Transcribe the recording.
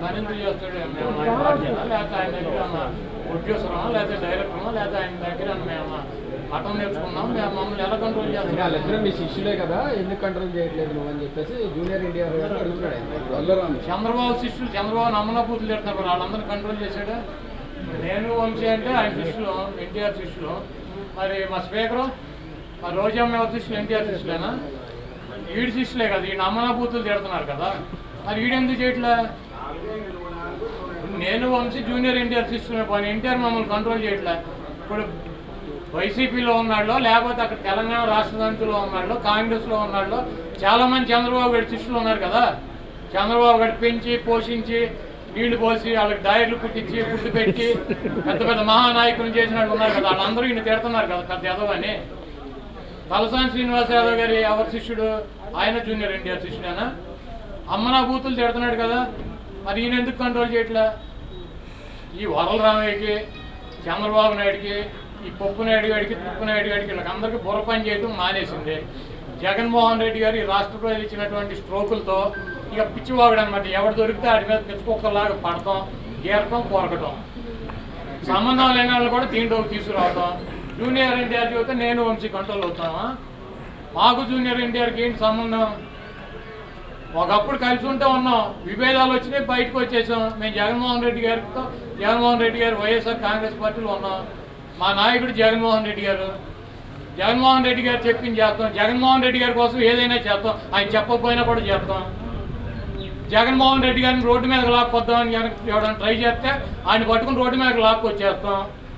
పని ఎందుకు చేస్తాడు మేము ఆయన బాధ్యత లేకపోతే ఆయన దగ్గర ఏమన్నా ప్రొడ్యూసరమా లేకపోతే డైరెక్టరమా లేకపోతే ఆయన దగ్గర మేము మటన్ నేర్చుకున్నాం మేము మమ్మల్ని ఎలా కంట్రోల్ అంటే చేస్తాం వాళ్ళిద్దరూ మీ శిష్యులే కదా ఎందుకు కంట్రోల్ చేయట్లేదు నువ్వు అని చెప్పేసి జూనియర్ ఇండియా గారు అడుగుతున్నాడు ఆయన. చంద్రబాబు శిష్యులు చంద్రబాబు నమ్మన బూతులు తిడుతున్నారు మరి వాళ్ళందరినీ కంట్రోల్ చేశాడు నేను వంశీ అంటే ఆయన శిష్యులు ఎన్టీఆర్ శిష్యులు మరి మా స్పీకరు మా రోజమ్మ ఎవరి శిష్యులు ఎన్టీఆర్ శిష్యులేనా వీడి శిష్యులే కదా ఈ నమ్మన బూతులు తిడుతున్నారు కదా మరి వీడెందుకు చేయట్లే నేను వంశీ జూనియర్ ఎన్టీఆర్ శిష్యులే పని ఎన్టీఆర్ మమ్మల్ని కంట్రోల్ చేయట్లే ఇప్పుడు వైసీపీలో ఉన్నాళ్ళు లేకపోతే అక్కడ తెలంగాణ రాష్ట్ర సమితిలో ఉన్నాళ్ళు కాంగ్రెస్లో ఉన్నాళ్ళు చాలా మంది చంద్రబాబు గారి శిష్యులు ఉన్నారు కదా చంద్రబాబు గారు పెంచి పోషించి నీళ్లు పోసి వాళ్ళకి డైర్లు పుట్టించి ఫుడ్ పెట్టి పెద్ద పెద్ద మహానాయకులు చేసిన వాళ్ళు ఉన్నారు కదా వాళ్ళందరూ ఈయన తిడుతున్నారు కదా పెద్ద యాదవ్ అని తలసాని శ్రీనివాస యాదవ్ గారి ఎవరి శిష్యుడు ఆయన జూనియర్ ఎన్టీఆర్ శిష్యుడేనా అమ్మనా బూతులు తిడుతున్నాడు కదా మరి ఈయన ఎందుకు కంట్రోల్ చేయట్లే ఈ వరల రామయ్యకి చంద్రబాబు నాయుడికి ఈ పప్పు నాయుడు గారికి తుప్పు నాయుడు గారికి వీళ్ళకి అందరికీ బుర్ర పని చేయడం మానేసింది జగన్మోహన్ రెడ్డి గారు ఈ రాష్ట్ర ప్రజలు ఇచ్చినటువంటి స్ట్రోకులతో ఇక పిచ్చివాగుడు అనమాట ఎవడు దొరికితే వాడి మీద పిచ్చుకొక్కలాగా పడతాం గీరటం కొరకటం సంబంధం లేని వాళ్ళు కూడా దీంట్లోకి తీసుకురావటం జూనియర్ ఎన్టీఆర్ చెబితే నేను వంశీ కంట్రోల్ అవుతామా మాకు జూనియర్ ఎన్టీఆర్కి ఏంటి సంబంధం ఒకప్పుడు కలిసి ఉంటే ఉన్నాం విభేదాలు వచ్చినాయి బయటకు వచ్చేసాం మేము జగన్మోహన్ రెడ్డి గారితో జగన్మోహన్ రెడ్డి గారు వైఎస్ఆర్ కాంగ్రెస్ పార్టీలో ఉన్నాం మా నాయకుడు జగన్మోహన్ రెడ్డి గారు జగన్మోహన్ రెడ్డి గారు చెప్పింది చేస్తాం జగన్మోహన్ రెడ్డి గారి కోసం ఏదైనా చేస్తాం ఆయన చెప్పకపోయినా కూడా చేస్తాం జగన్మోహన్ రెడ్డి గారిని రోడ్డు మీద లాక్కొద్దామని కనుక ఎవడన్నా ట్రై చేస్తే ఆయన పట్టుకుని రోడ్డు మీద లాక్కొచ్చేస్తాం